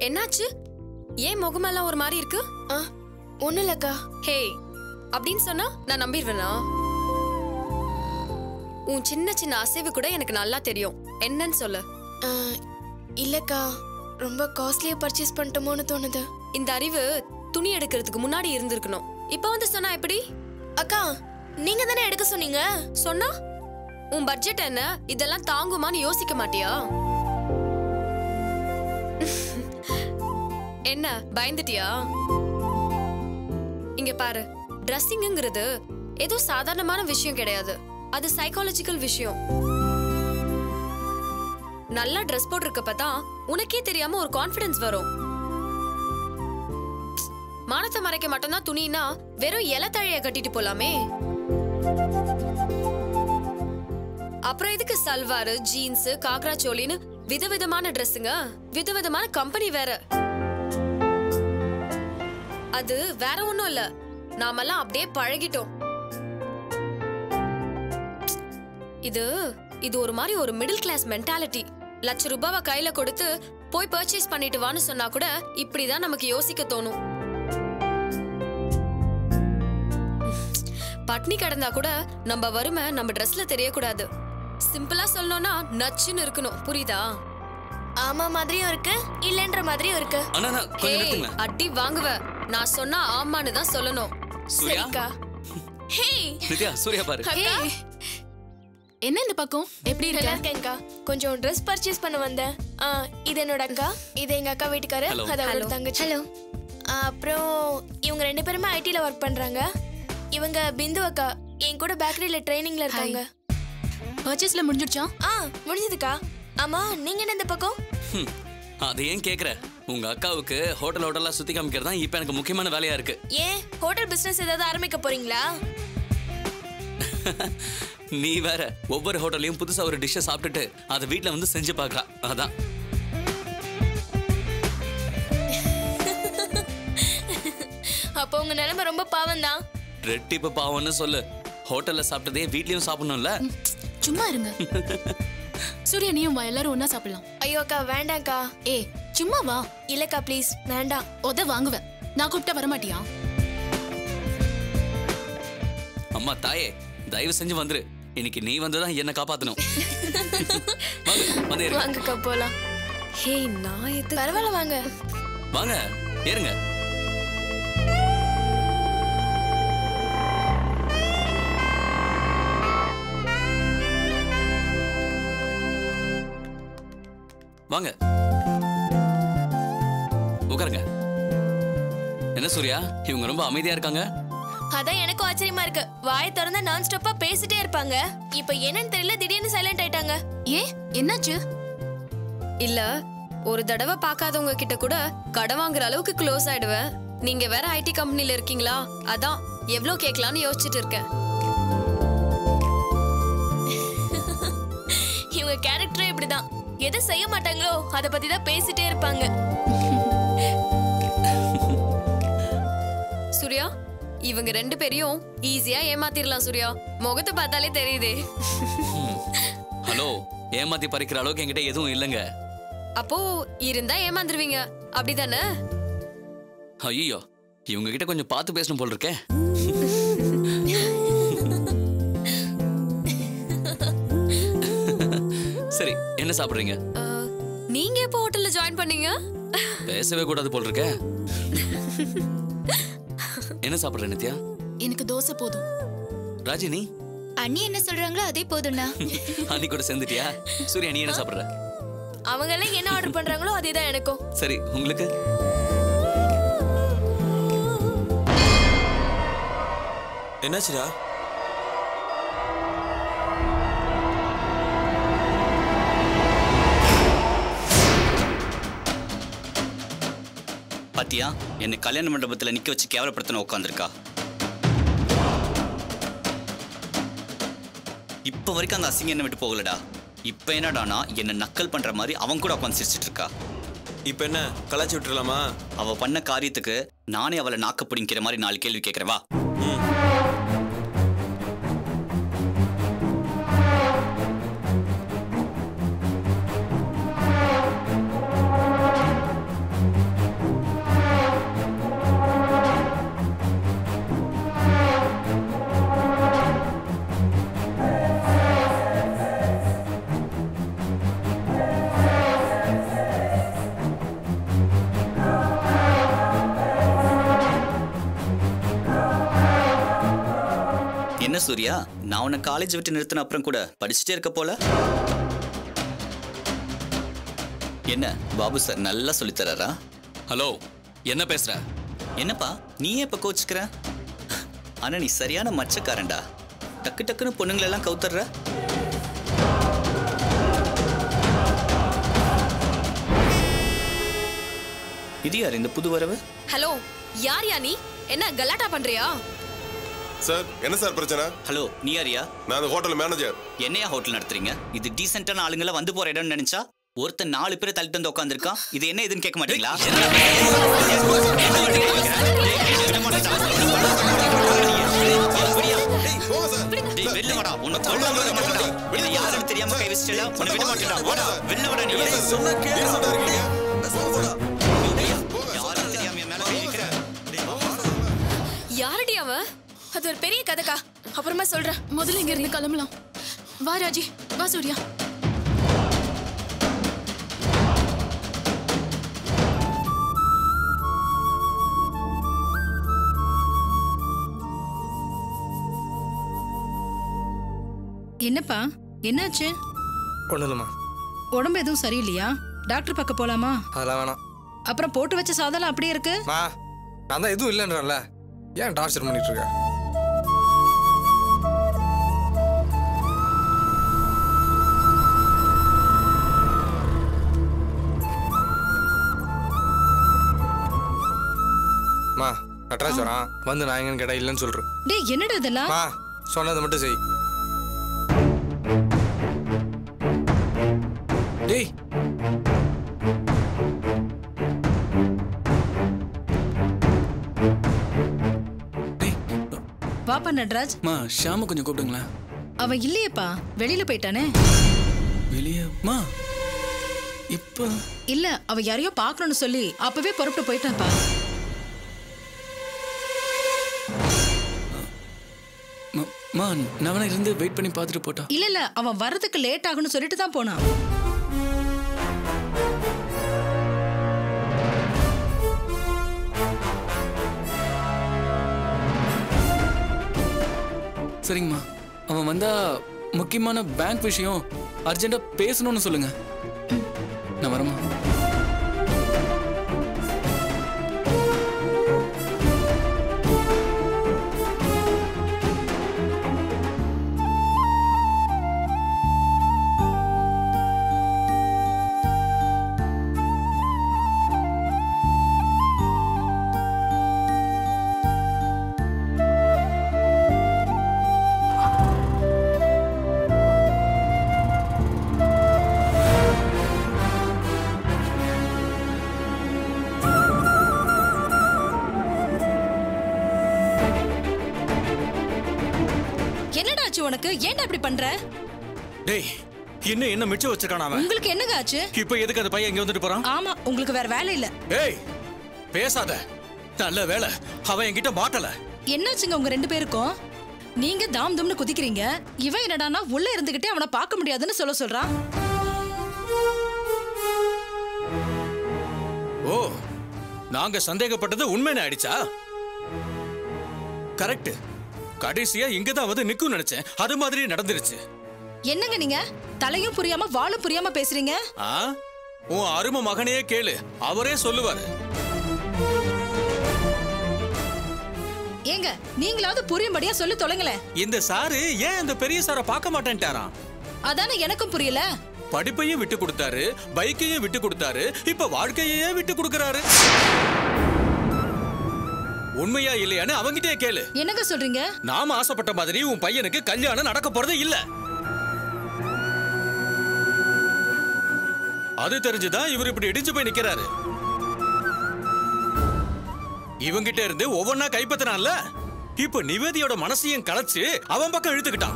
என்னாச்சு ஏன் முகமெல்லாம் ஒரு மாதிரி இருக்கு ஆ ஒன்றும் இல்லைக்கா ஹே அப்படின்னு சொன்னா நான் நம்பிடுவேனா உன் சின்ன சின்ன அசைவு கூட எனக்கு நல்லா தெரியும் என்னன்னு சொல்லு ஆ, இல்லைக்கா ரொம்ப காஸ்ட்லியாக பர்ச்சேஸ் பண்ணிட்டோமோன்னு தோணுது இந்த அறிவு துணி எடுக்கிறதுக்கு முன்னாடி இருந்திருக்கணும் இப்ப வந்து சொன்னா எப்படி அக்கா நீங்க தானே எடுக்க சொன்னீங்க சொன்னா உன் பட்ஜெட் என்ன இதெல்லாம் தாங்குமான்னு யோசிக்க மாட்டியா என்ன பயந்துட்டியா இங்க பாரு ட்ரெஸ்ஸிங்கிறது ஏதோ சாதாரணமான விஷயம் கிடையாது அது சைக்காலஜிக்கல் விஷயம் நல்லா ட்ரெஸ் போட்டிருக்கப்ப தான் உனக்கே தெரியாம ஒரு கான்ஃபிடன்ஸ் வரும் மானத்தை மறைக்க மட்டும்தான் துணினா வெறும் இலை தழைய கட்டிட்டு போலாமே அப்புறம் எதுக்கு சல்வாரு ஜீன்ஸ் காக்ரா சோலின்னு விதவிதமான ட்ரெஸ்ஸுங்க விதவிதமான கம்பெனி வேற அது வேற ஒண்ணும் இல்ல நாமெல்லாம் அப்படியே பழகிட்டோம் இது இது ஒரு மாதிரி ஒரு மிடில் கிளாஸ் மென்டாலிட்டி லட்ச ரூபாவை கையில கொடுத்து போய் பர்ச்சேஸ் பண்ணிட்டு வான்னு சொன்னா கூட இப்படிதான் நமக்கு யோசிக்க தோணும் பட்னி கிடந்தா கூட நம்ம வறுமை நம்ம ட்ரெஸ்ல தெரியக்கூடாது சிம்பிளா சொல்லணும்னா நச்சுன்னு இருக்கணும் புரியுதா ஆமா மாதிரியும் இருக்கு இல்லைன்ற மாதிரியும் இருக்கு அண்ணா அண்ணா, கொஞ்சம் ஏய், நிறுத்துங்க அடி வாங்குவ நான் சொன்னா ஆமான்னு தான் சொல்லணும் சூர்யா சரிக்கா ஹே நித்யா சூர்யா பாரு அக்கா என்ன இந்த பக்கம் எப்படி நல்லா இருக்க இருக்கேன்க்கா கொஞ்சம் ட்ரெஸ் பர்ச்சேஸ் பண்ண வந்தேன் ஆ இது என்னோட அக்கா இது எங்க அக்கா வீட்டுக்காரு Hello. அது அவரோட தங்கச்சி ஹலோ அப்புறம் இவங்க ரெண்டு பேருமே ஐடில ஒர்க் பண்றாங்க இவங்க பிந்து அக்கா என் கூட பேக்கரியில ட்ரைனிங்ல இருக்காங்க பர்ச்சேஸ்ல முடிஞ்சிடுச்சா ஆ முடிஞ்சதுக்கா ஆமா நீங்க என்ன இந்த பக்கம் ஹம், அதை ஏன் கேக்குற உங்க அக்காவுக்கு ஹோட்டல் ஹோட்டலா சுத்தி காமிக்கிறது தான் இப்ப எனக்கு முக்கியமான வேலையா இருக்கு ஏன் ஹோட்டல் பிசினஸ் ஏதாவது ஆரம்பிக்க போறீங்களா நீ வேற ஒவ்வொரு ஹோட்டல்லையும் புதுசா ஒரு டிஷ்ஷை சாப்பிட்டுட்டு அதை வீட்ல வந்து செஞ்சு பார்க்கா அதான் அப்போ உங்க நிலைமை ரொம்ப பாவம் தான் ரெட்டிப்பு பாவம்னு சொல்லு ஹோட்டல்ல சாப்பிட்டதே வீட்லயும் சாப்பிடணும்ல சும்மா இருங்க சூர்யா நீயும் வா எல்லாரும் ஒண்ணா சாப்பிடலாம் ஐயோ அக்கா வேண்டாம்க்கா ஏ சும்மா வா இல்லக்கா ப்ளீஸ் வேண்டாம் உத வாங்குவேன் நான் கூப்பிட்டா வரமாட்டியா அம்மா தாயே தயவு செஞ்சு வந்துரு இன்னைக்கு நீ வந்துதான் என்ன காப்பாத்தணும் வாங்க, வந்து ஏறுங்க. வாங்கக்கா போலாம் ஹே நான் எது பரவாயில்ல வாங்க வாங்க ஏறுங்க வாங்க உட்காருங்க என்ன சூர்யா இவங்க ரொம்ப அமைதியா இருக்காங்க அதான் எனக்கும் ஆச்சரியமா இருக்கு வாயை திறந்தா நான் ஸ்டாப்பா பேசிட்டே இருப்பாங்க இப்ப என்னன்னு தெரியல திடீர்னு சைலண்ட் ஆயிட்டாங்க ஏ என்னாச்சு இல்ல ஒரு தடவை பார்க்காதவங்க கிட்ட கூட கடன் வாங்குற அளவுக்கு க்ளோஸ் ஆயிடுவேன் நீங்க வேற ஐடி கம்பெனில இருக்கீங்களா அதான் எவ்ளோ கேட்கலாம்னு யோசிச்சுட்டு இருக்கேன் இவங்க கேரக்டரே இப்படிதான் எதை செய்ய மாட்டாங்களோ அத பத்தி தான் பேசிட்டே இருப்பாங்க சூர்யா இவங்க ரெண்டு பேரையும் ஈஸியா ஏமாத்திரலாம் சூர்யா முகத்தை பார்த்தாலே தெரியுதே ஹலோ ஏமாத்தி பறிக்கிற அளவுக்கு என்கிட்ட எதுவும் இல்லைங்க அப்போ இருந்தா ஏமாந்துருவீங்க அப்படிதானே ஐயோ இவங்க கிட்ட கொஞ்சம் பார்த்து பேசணும் போல் இருக்கே சரி என்ன சாப்பிடுறீங்க அஹ், நீங்க எப்போ ஹோட்டல்ல ஜாயின் பண்ணீங்க பேசவே கூடாது போல் இருக்கே என்ன சாப்பிடுற நித்யா எனக்கு தோசை போதும் ராஜினி அண்ணி என்ன சொல்றாங்களோ அதே போதும்ண்ணா அன்னி கூட சேர்ந்துட்டியா சூர்யா நீ என்ன சாப்பிடுற அவங்க எல்லாம் என்ன ஆர்டர் பண்றாங்களோ அதேதான் எனக்கும் சரி உங்களுக்கு என்னாச்சுடா பாத்தியா என்னை கல்யாண மண்டபத்துல நிக்க வச்சு கேவலப்படுத்தின உட்காந்துருக்கா இப்ப வரைக்கும் அந்த அசிங்கம் என்ன விட்டு போகலடா இப்ப என்னடானா என்ன நக்கல் பண்ற மாதிரி அவன் கூட உட்காந்து சிரிச்சிட்டு இருக்கா இப்போ என்ன கலாச்சி விட்டுறலாமா அவ பண்ண காரியத்துக்கு நானே அவளை நாக்க பிடிங்கிற மாதிரி நாலு கேள்வி கேட்கிறவா ம் என்ன சூர்யா நான் உன்னை காலேஜ் விட்டு நிறுத்தின அப்புறம் கூட படிச்சுட்டே இருக்க போல என்ன பாபு சார் நல்லா சொல்லித் தராரா ஹலோ என்ன பேசுற என்னப்பா நீ ஏன் இப்ப கோச்சுக்கிற ஆனா நீ சரியான மச்சக்காரன்டா டக்கு டக்குன்னு பொண்ணுங்களெல்லாம் கவுத்தர்ற இது யார் இந்த புது வரவு ஹலோ யார் யா நீ என்ன கலாட்டா பண்றியா சார் என்ன சார் பிரச்சனை ஹலோ நீ யாரியா நான் அந்த ஹோட்டல் மேனேஜர் என்னையா ஹோட்டல் நடத்துறீங்க இது டீசென்டான ஆளுங்கள வந்து போற இடம்னு நினைச்சா ஒருத்தன் நாலு பேரை தள்ளிட்டு வந்து உட்காந்துருக்கான் இது என்ன இதுன்னு கேட்க மாட்டீங்களா டேய், வெளில வாடா. உன்னை கொல்ல விட மாட்டேன்டா. இது யாருன்னு தெரியாம கை வச்சிட்டேடா. உன்னை விட மாட்டேன்டா. வாடா. வெளில வாடா நீ. யாருன்னு தெரியாம என் மேல கை வைக்கிற. யாரடி அவன் அது ஒரு பெரிய கதைக்கா அப்புறமா சொல்றேன் முதல்ல இங்க இருந்து கிளம்பலாம் வா ராஜி வா சூர்யா என்னப்பா என்னாச்சு ஒன்றும் இல்லைம்மா உடம்பு எதுவும் சரியில்லையா டாக்டர் பக்கம் போலாமா அதெல்லாம் வேணாம் அப்புறம் போட்டு வச்ச சாதம் அப்படியே இருக்கு மா நான் தான் எதுவும் இல்லைன்றேன்ல ஏன் டார்ச்சர் பண்ணிட்டு இருக்க மா நட்ராஜ் வரான் வந்து நான் எங்கன்னு கேட்டா இல்லைன்னு சொல்றேன் டேய் என்னடா இதெல்லாம் மா சொன்னதை மட்டும் செய் டேய் வாப்பா நட்ராஜ் மா ஷாம கொஞ்சம் கூப்பிடுங்களேன் அவன் இல்லையேப்பா வெளியில போயிட்டானே வெளியே மா இப்போ இல்ல அவ யாரையோ பார்க்கணும்னு சொல்லி அப்பவே புறப்பட்டு போயிட்டான்ப்பா மா- மா நான் வேணா இருந்து வெயிட் பண்ணி பார்த்துட்டு போட்டா இல்ல இல்ல அவன் வர்றதுக்கு லேட் ஆகும்னு சொல்லிட்டு தான் போனான் சரிங்கம்மா அவன் வந்தா முக்கியமான பேங்க் விஷயம் அர்ஜென்ட்டா பேசணும்னு சொல்லுங்க நான் வரமா என்னடா ஆச்சு உனக்கு ஏன்டா இப்படி பண்ற டேய் இன்னும் என்ன மிச்சம் வச்சிருக்கான் அவன் உங்களுக்கு என்னங்க ஆச்சு இப்போ எதுக்கு அந்த பையன் இங்க வந்துட்டு போறான் ஆமா உங்களுக்கு வேற வேலை இல்ல ஏய் பேசாத நல்ல வேலை அவன் என்கிட்ட மாட்டல என்னாச்சுங்க உங்க ரெண்டு பேருக்கும் நீங்க தாம் தும்னு குதிக்கிறீங்க இவன் என்னடான்னா உள்ள இருந்துகிட்டே அவனை பார்க்க முடியாதுன்னு சொல்ல சொல்றான் ஓ நாங்க சந்தேகப்பட்டது உண்மைன்னு ஆயிடுச்சா கரெக்ட் கடைசியா இங்க தான் வந்து நிக்கும் நினைச்சேன் அது மாதிரி நடந்துருச்சு என்னங்க நீங்க தலையும் புரியாம வாழும் புரியாம பேசுறீங்க ஆ உன் அருமை மகனையே கேளு அவரே சொல்லுவாரு ஏங்க நீங்களாவது புரியும்படியா சொல்லி தொலைங்களேன் இந்த சாரு ஏன் அந்த பெரிய சாரை பார்க்க மாட்டேன்ட்டாராம் அதானே எனக்கும் புரியல படிப்பையும் விட்டு கொடுத்தாரு பைக்கையும் விட்டு கொடுத்தாரு இப்ப வாழ்க்கையே விட்டு கொடுக்கறாரு உண்மையா இல்லையான்னு அவங்கிட்டே கேளு என்னங்க சொல்றீங்க நாம ஆசைப்பட்ட மாதிரி உன் பையனுக்கு கல்யாணம் நடக்க போறது இல்ல அது தெரிஞ்சுதான் இவர் இப்படி இடிஞ்சு போய் நிக்கிறாரு இவங்கிட்ட இருந்து ஒவ்வொன்னா கைப்பற்றினான்ல இப்ப நிவேதியோட மனசையும் கலைச்சு அவன் பக்கம் இழுத்துக்கிட்டான்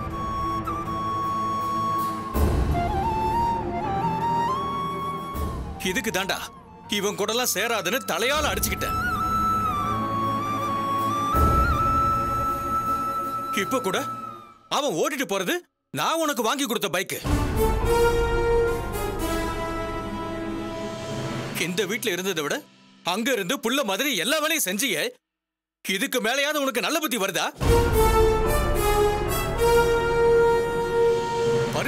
இதுக்கு தாண்டா இவன் கூடலாம் சேராதுன்னு தலையால அடிச்சுக்கிட்டேன் இப்ப கூட அவன் ஓட்டிட்டு போறது நான் உனக்கு வாங்கி கொடுத்த பைக்கு இந்த வீட்ல இருந்ததை விட அங்க இருந்து புள்ள மாதிரி எல்லா வேலையும் செஞ்சியே இதுக்கு மேலேயாவது உனக்கு நல்ல புத்தி வருதா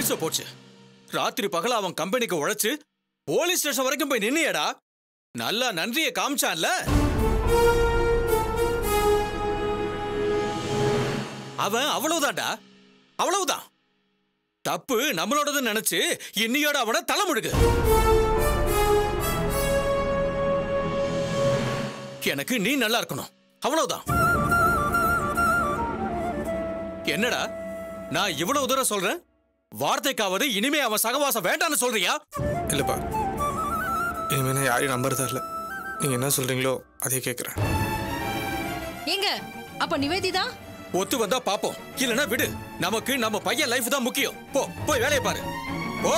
மனசு போச்சு ராத்திரி பகல அவன் கம்பெனிக்கு உழைச்சு போலீஸ் ஸ்டேஷன் வரைக்கும் போய் நின்னியடா நல்லா நன்றியை காமிச்சான்ல அவன் அவ்வளவுதான்டா அவ்வளவுதான் தப்பு நம்மளோடதுன்னு நினைச்சு இன்னியோட அவனை தலைமுழுகு எனக்கு நீ நல்லா இருக்கணும் அவ்வளவுதான் என்னடா நான் இவ்வளவு தூரம் சொல்றேன் வார்த்தைக்காவது இனிமே அவன் சகவாசம் வேண்டாம்னு சொல்றியா இல்லைப்பா இனிமேல் நான் யாரையும் நம்புறதா இல்லை நீங்கள் என்ன சொல்கிறீங்களோ அதே கேட்குறேன் ஏங்க அப்ப நிவேதிதா ஒத்து வந்தா பாப்போம் இல்லனா விடு நமக்கு நம்ம பையன் லைஃப் தான் முக்கியம் போ போய் வேலையை பாரு போ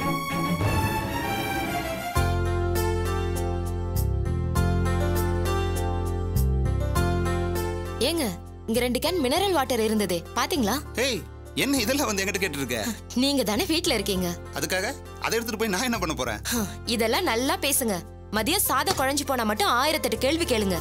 ஏங்க இங்க ரெண்டு கேன் மினரல் வாட்டர் இருந்ததே பாத்தீங்களா ஏய் என்ன இதெல்லாம் வந்து என்கிட்ட கேட்டு இருக்க நீங்க தானே வீட்ல இருக்கீங்க அதுக்காக அதை எடுத்துட்டு போய் நான் என்ன பண்ண போறேன் ஹம், இதெல்லாம் நல்லா பேசுங்க மதியம் சாதம் குழஞ்சு போனா மட்டும் ஆயிரத்தெட்டு கேள்வி கேளுங்க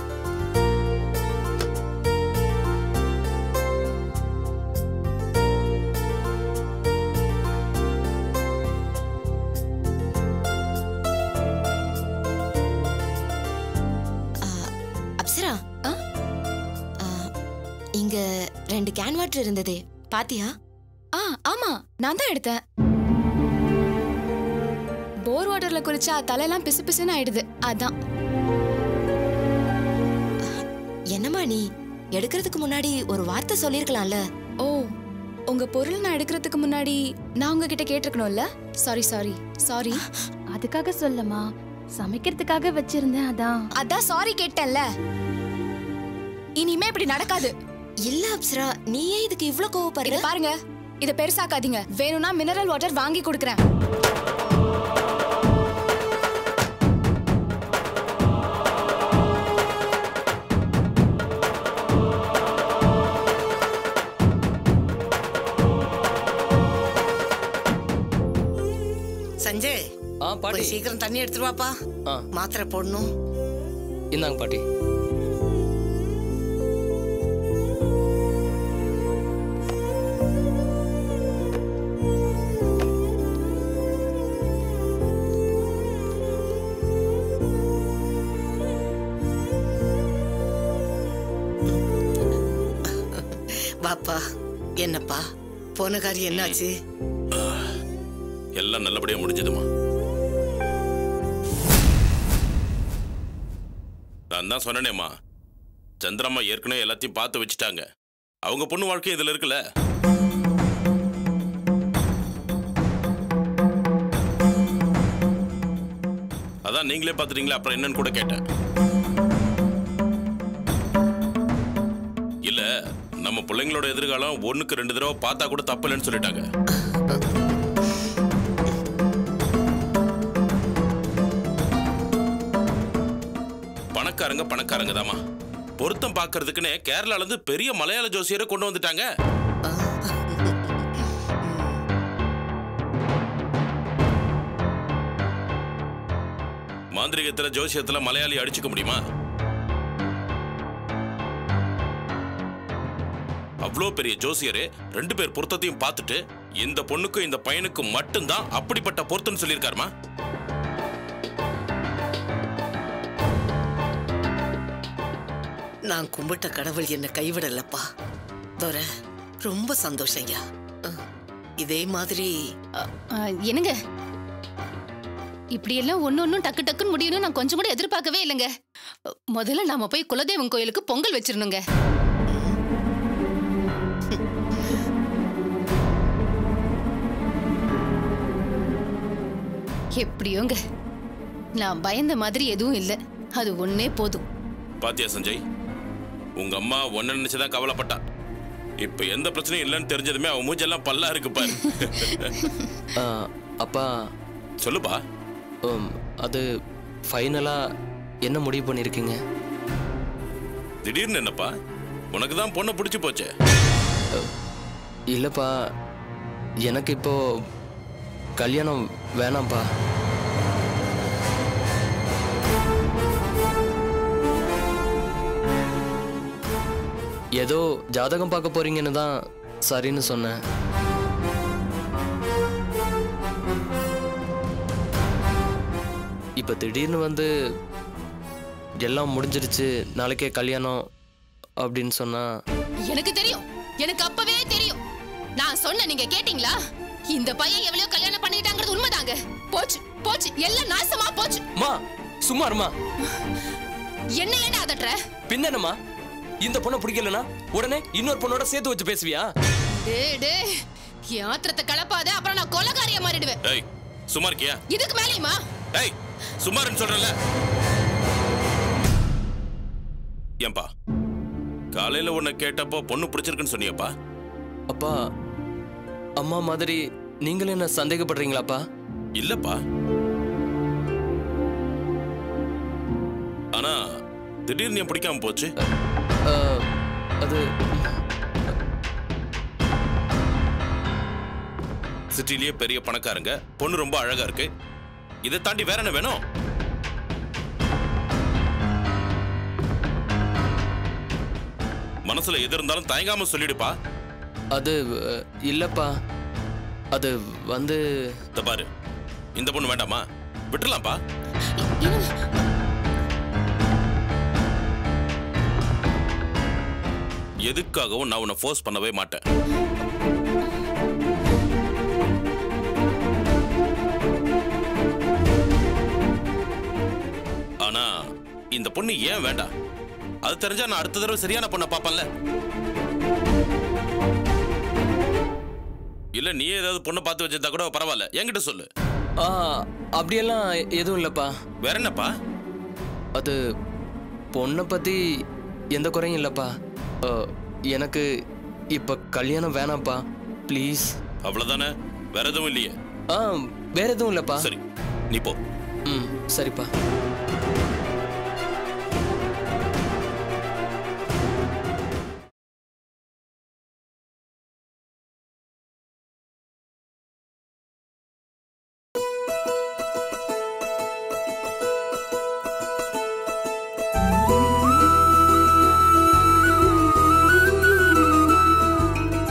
ஆ, அப்சரா ஆ, இங்க ரெண்டு கேன் வாட்டர் இருந்ததே பாத்தியா ஆ ஆமா நான் தான் எடுத்தேன் போர் வாட்டர்ல குளிச்சா தலையெல்லாம் பிசு பிசுன்னு ஆயிடுது அதான் என்னம்மா நீ எடுக்கிறதுக்கு முன்னாடி ஒரு வார்த்தை சொல்லிருக்கலாம்ல ஓ உங்க பொருள் நான் எடுக்கிறதுக்கு முன்னாடி நான் உங்ககிட்ட கேட்டிருக்கணும்ல சாரி சாரி சாரி அதுக்காக சொல்லமா சமைக்கிறதுக்காக வச்சிருந்தேன் அதான் அதான் சாரி கேட்டேன்ல இனிமே இப்படி நடக்காது இல்ல அப்சரா நீ ஏன் இதுக்கு இவ்ளோ இத கோவப்படுற பாருங்க இத பெருசாக்காதீங்க வேணும்னா மினரல் வாட்டர் வாங்கி கொடுக்கறேன் சஞ்சய் ஆ கொஞ்சம் சீக்கிரம் தண்ணி எடுத்துட்டு வாப்பா ஆ மாத்திரை போடணும் இந்தாங்க பாட்டி வாப்பா என்னப்பா போன காரியம் என்னாச்சு எல்லாம் நல்லபடியா முடிஞ்சதுமா நான் தான் சொன்னேனேம்மா சந்திரம்மா ஏற்கனவே எல்லாத்தையும் பார்த்து வச்சுட்டாங்க அவங்க பொண்ணு வாழ்க்கை இதுல இருக்குல்ல அதான் நீங்களே பார்த்துட்டீங்களா அப்புறம் என்னன்னு கூட கேட்டேன் இல்ல நம்ம பிள்ளைங்களோட எதிர்காலம் ஒண்ணுக்கு ரெண்டு தடவை பார்த்தா கூட தப்பு இல்லைன்னு சொல்லிட்டாங்க பணக்காரங்க பணக்காரங்க தாமா பொருத்தம் பார்க்கறதுக்குன்னு கேரளால இருந்து பெரிய மலையாள ஜோசியரை கொண்டு வந்துட்டாங்க மாந்திரிகத்துல ஜோசியத்துல மலையாளி அடிச்சுக்க முடியுமா அவ்வளோ பெரிய ஜோசியரு ரெண்டு பேர் பொருத்தத்தையும் பார்த்துட்டு இந்த பொண்ணுக்கும் இந்த பையனுக்கும் மட்டும்தான் அப்படிப்பட்ட பொருத்தம் சொல்லியிருக்காருமா நான் கும்பிட்ட கடவுள் என்னை கைவிடலப்பா தோர ரொம்ப சந்தோஷம் ஐயா அஹ், இதே மாதிரி ஆ, என்னங்க இப்படி எல்லாம் ஒண்ணு ஒண்ணும் டக்கு டக்குன்னு முடியணும்னு நான் கொஞ்சம் கூட எதிர்பார்க்கவே இல்லைங்க முதல்ல நாம போய் குலதெய்வம் கோயிலுக்கு பொங்கல் வச்சிரணுங்க எப்படியோங்க நான் பயந்த மாதிரி எதுவும் இல்லை அது ஒண்ணே போதும் பாத்தியா சஞ்சய் உங்க அம்மா ஒன்ன நினைச்சுதான் கவலைப்பட்டா இப்ப எந்த பிரச்சனையும் இல்லைன்னு தெரிஞ்சதுமே அவன் மூஞ்செல்லாம் பல்லா இருக்கு பாரு ஆ, அப்பா சொல்லுப்பா உம், அது ஃபைனலாக என்ன முடிவு பண்ணியிருக்கீங்க திடீர்னு என்னப்பா உனக்கு தான் பொண்ணை பிடிச்சி போச்சே இல்லைப்பா எனக்கு இப்போ கல்யாணம் வேணாம்ப்பா ஏதோ ஜாதகம் பார்க்க போறீங்கன்னு தான் சரின்னு சொன்னேன் இப்போ திடீர்னு வந்து எல்லாம் முடிஞ்சிருச்சு நாளைக்கே கல்யாணம் அப்படின்னு சொன்னா எனக்கு தெரியும் எனக்கு அப்பவே தெரியும் நான் சொன்ன நீங்க கேட்டீங்களா இந்த பையன் எவ்வளவு கல்யாணம் பண்ணிட்டாங்கிறது உண்மைதாங்க போச்சு போச்சு எல்லாம் நாசமா போச்சு மா சும்மா இருமா என்ன ஏன்டா அதட்டுற பின்னமா இந்த பொண்ணை பிடிக்கலனா உடனே இன்னொரு பொண்ணோட சேர்த்து வச்சு பேசுவியா டேய் டேய் என் ஆத்திரத்தை கலப்பாத அப்புறம் நான் கொலகாரியா மாறிடுவேன் ஏய் சும்மா இருக்கியா இதுக்கு மேலேயுமா ஏய் சும்மாருன்னு சொல்றல ஏன்பா காலையில உன்னை கேட்டப்போ பொண்ணு பிடிச்சிருக்குன்னு சொன்னியப்பா அப்பா அம்மா மாதிரி நீங்களும் என்ன சந்தேகப்படுறீங்களாப்பா இல்லப்பா ஆனா திடீர்னு ஏன் பிடிக்காம போச்சு அஹ், அது சிட்டிலேயே பெரிய பணக்காரங்க பொண்ணு ரொம்ப அழகா இருக்கு இதை தாண்டி வேற என்ன வேணும் மனசுல எது இருந்தாலும் தயங்காம சொல்லிடுப்பா அது அஹ், இல்லப்பா அது வந்து இந்த பாரு இந்த பொண்ணு வேண்டாமா விட்டுறலாம்ப்பா எதுக்காகவும் நான் உன்னை ஃபோர்ஸ் பண்ணவே மாட்டேன் ஆனா இந்த பொண்ணு ஏன் வேண்டாம் அது தெரிஞ்சா நான் அடுத்த தடவை சரியான பொண்ணை பாப்பேன்ல இல்ல நீ ஏதாவது பொண்ணை பார்த்து வச்சிருந்தா கூட பரவாயில்ல என்கிட்ட சொல்லு ஆ அப்படியெல்லாம் எதுவும் இல்லப்பா வேற என்னப்பா அது பொண்ணை பத்தி எந்த குறையும் இல்லப்பா அஹ், எனக்கு இப்ப கல்யாணம் வேணாம்ப்பா ப்ளீஸ் அவ்வளவுதானே வேற எதுவும் இல்லையே ஆ வேற எதுவும் இல்லப்பா சரி நீ போ ம் சரிப்பா